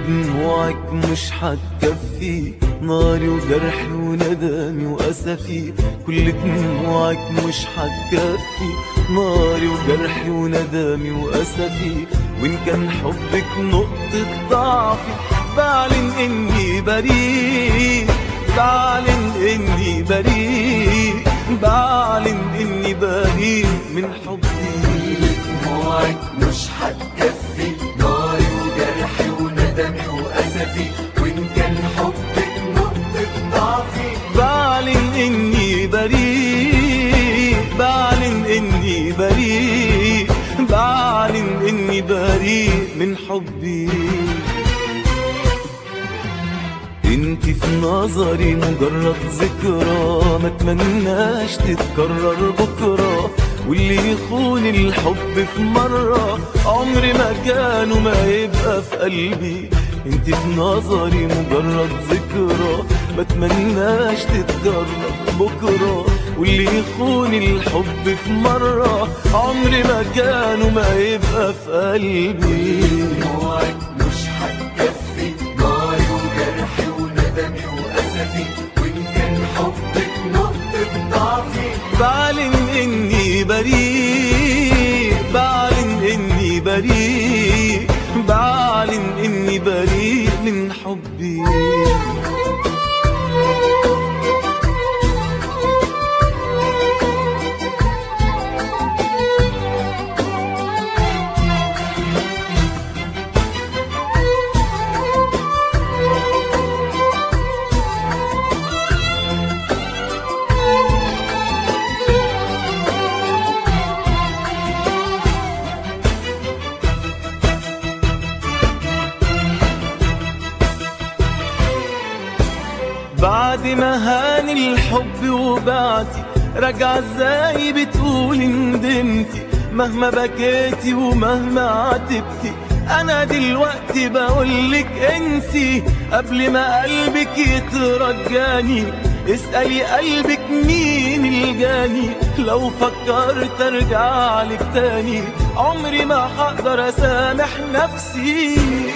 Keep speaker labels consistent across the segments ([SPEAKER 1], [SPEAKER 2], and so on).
[SPEAKER 1] دموعك مش حتكفي ناري وجرحي وندمي وأسفي كل دموعك مش حتكفي ناري وجرحي وندمي وأسفي وإن كان حبك نقطة ضعفي بعلن إني بريء بعلن إني بريء بعلن إني بريء من حبي
[SPEAKER 2] دموعك مش هتكفي ناري وجرحي وندمي وأسفي وإن كان حبك نقطة ضعفي
[SPEAKER 1] بعلن إني بريء بعلن إني بريء بعلن إني بريء من حبي انت في نظري مجرد ذكرى ما اتمناش تتكرر بكرة واللي يخون الحب في مرة عمري ما كان وما يبقى في قلبي انت في نظري مجرد ذكرى ما اتمناش تتكرر بكرة واللي يخون الحب في مرة عمري ما كان وما يبقى في قلبي
[SPEAKER 2] دموعك مش هتكفي ناري وجرحي وندمي وأسفي وإن كان حبك نقطة ضعفي
[SPEAKER 1] بعلن اني بريء بعلن اني بريء بعلن اني بريء من حبي بعد ما هان الحب وبعتي رجع ازاي بتقول ندمتي مهما بكيتي ومهما عاتبتي انا دلوقتي بقولك انسي قبل ما قلبك يترجاني اسألي قلبك مين الجاني لو فكرت ارجع لك تاني عمري ما هقدر اسامح نفسي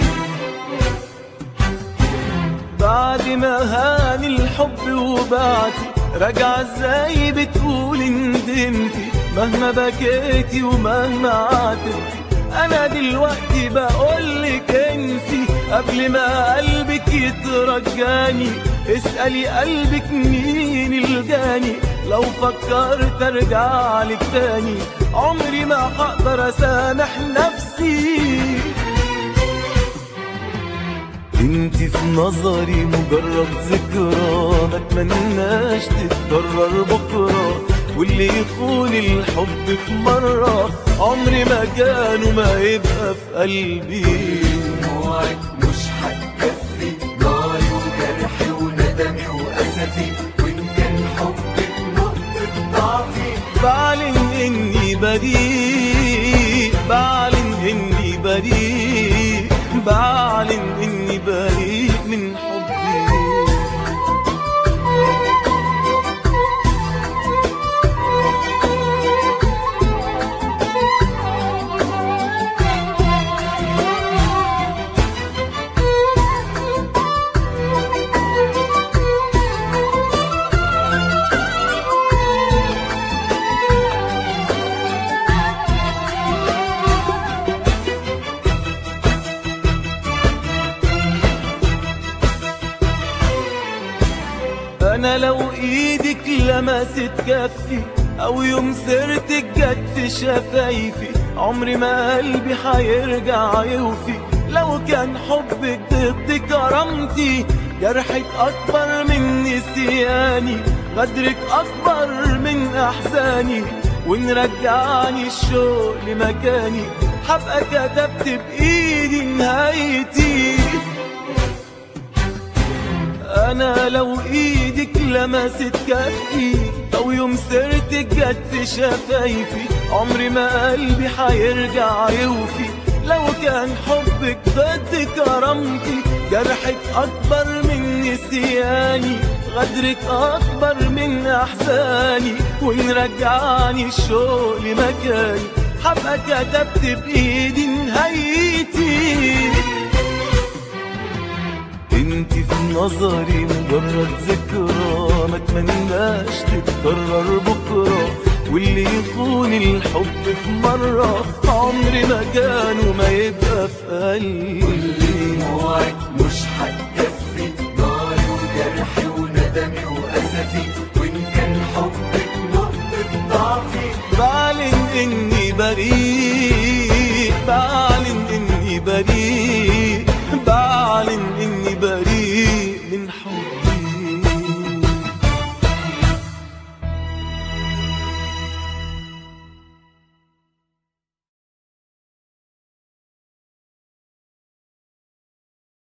[SPEAKER 1] بعد ما هان الحب وبعتي رجع ازاي بتقول ندمتي مهما بكيتي ومهما عاتبتي انا دلوقتي بقولك انسي قبل ما قلبك يترجاني اسألي قلبك مين الجاني لو فكرت ارجع لك تاني عمري ما هقدر اسامح نفسي انت في نظري مجرد ذكرى ما اتمناش تتكرر بكرة واللي يخون الحب في مرة عمري ما كان وما يبقى في قلبي
[SPEAKER 2] دموعك مش هتكفي ناري وجرحي وندمي وأسفي وإن كان حبك نقطة ضعفي
[SPEAKER 1] بعلن اني بريء بعلن اني بريء بعلن اني بريء من حبي انا لو ايدك لمست كفي او يوم سرتك جت في شفايفي عمري ما قلبي هيرجع يوفي لو كان حبك ضد كرامتي جرحك اكبر من نسياني غدرك اكبر من احزاني وان رجعني الشوق لمكاني هبقى كتبت بايدي نهايتي انا لو ايدك لمست كفي او يوم سرتك جت في شفايفي عمري ما قلبي هيرجع يوفي لو كان حبك ضد كرامتي جرحك اكبر من نسياني غدرك اكبر من احزاني وان رجعني الشوق لمكاني هبقى كتبت بايدي نهايتي انت في نظري مجرد ذكرى ما اتمناش تتكرر بكرة واللي يخون الحب في مرة عمري ما كان وما يبقى في قلبي
[SPEAKER 2] دموعك مش هتكفي ناري وجرحي وندمي وأسفي وإن كان حبك نقطة ضعفي
[SPEAKER 1] بعلن اني بريء بعلن اني بريء بعلن اني